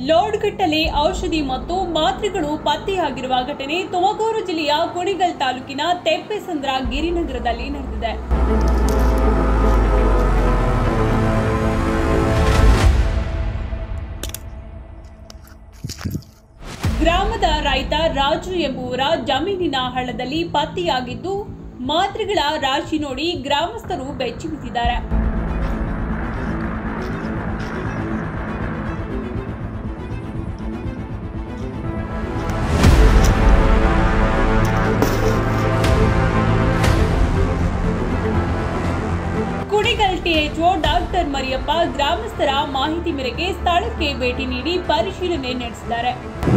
ಲೋಡ್ಗಟ್ಟಲೆ ಔಷಧಿ ಮತ್ತು ಮಾತ್ರೆಗಳು ಪತ್ತೆಯಾಗಿರುವ ಘಟನೆ ತುಮಕೂರು ಜಿಲ್ಲೆಯ ಕುಣಿಗಲ್ ತಾಲೂಕಿನ ತೆಪ್ಪೆಸಂದ್ರ ಗಿರಿನಗರದಲ್ಲಿ ನಡೆದಿದೆ ಗ್ರಾಮದ ರೈತ ರಾಜು ಎಂಬುವರ ಜಮೀನಿನ ಹಳ್ಳದಲ್ಲಿ ಪತ್ತೆಯಾಗಿದ್ದು ಮಾತ್ರೆಗಳ ರಾಶಿ ನೋಡಿ ಗ್ರಾಮಸ್ಥರು ಬೆಚ್ಚಿ ಬಿದ್ದಿದ್ದಾರೆ ಕುಣಿಗಲ್ ಟಿಎಚ್ಒ ಡಾಕ್ಟರ್ ಮರಿಯಪ್ಪ ಗ್ರಾಮಸ್ಥರ ಮಾಹಿತಿ ಮೇರೆಗೆ ಸ್ಥಳಕ್ಕೆ ಭೇಟಿ ನೀಡಿ ಪರಿಶೀಲನೆ ನಡೆಸಿದ್ದಾರೆ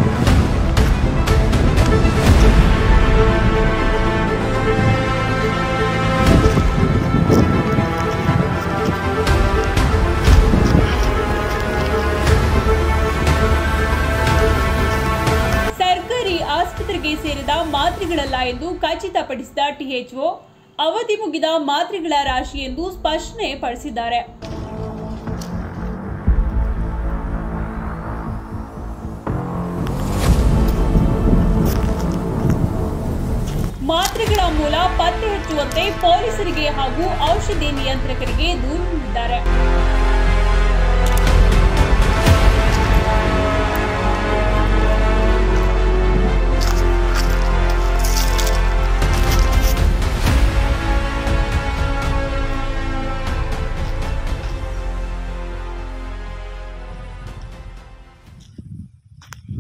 ಸರ್ಕಾರಿ ಆಸ್ಪತ್ರೆಗೆ ಸೇರಿದ ಮಾತ್ರೆಗಳಲ್ಲ ಎಂದು ಖಚಿತಪಡಿಸಿದ ಟಿಎಚ್ಒ ಅವಧಿ ಮುಗಿದ ಮಾತ್ರೆಗಳ ರಾಶಿ ಎಂದು ಸ್ಪಷ್ಟನೆ ಪಡಿಸಿದ್ದಾರೆ ಮಾತ್ರೆಗಳ ಮೂಲ ಪತ್ತೆ ಹಚ್ಚುವಂತೆ ಪೊಲೀಸರಿಗೆ ಹಾಗೂ ಔಷಧಿ ನಿಯಂತ್ರಕರಿಗೆ ದೂರು ನೀಡಿದ್ದಾರೆ